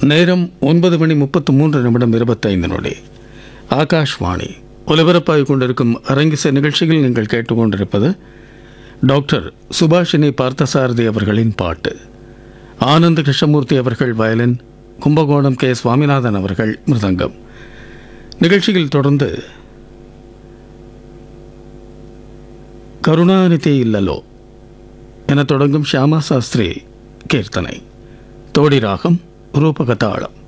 நேரம் ஒன்பது மணி முப்பத்து மூன்று நிமிடம் இருபத்தைந்து நொடி ஆகாஷ்வாணி ஒலிபரப்பாகிக் கொண்டிருக்கும் அரங்கிச நிகழ்ச்சியில் நீங்கள் கேட்டுக்கொண்டிருப்பது டாக்டர் சுபாஷினி பார்த்தசாரதி அவர்களின் பாட்டு ஆனந்த கிருஷ்ணமூர்த்தி அவர்கள் வயலின் கும்பகோணம் கே சுவாமிநாதன் அவர்கள் மிருதங்கம் நிகழ்ச்சியில் தொடர்ந்து கருணாநிதி இல்லலோ என தொடங்கும் ஷியாமா சாஸ்திரி கீர்த்தனை தோடி ராகம் ரூபகதாளம்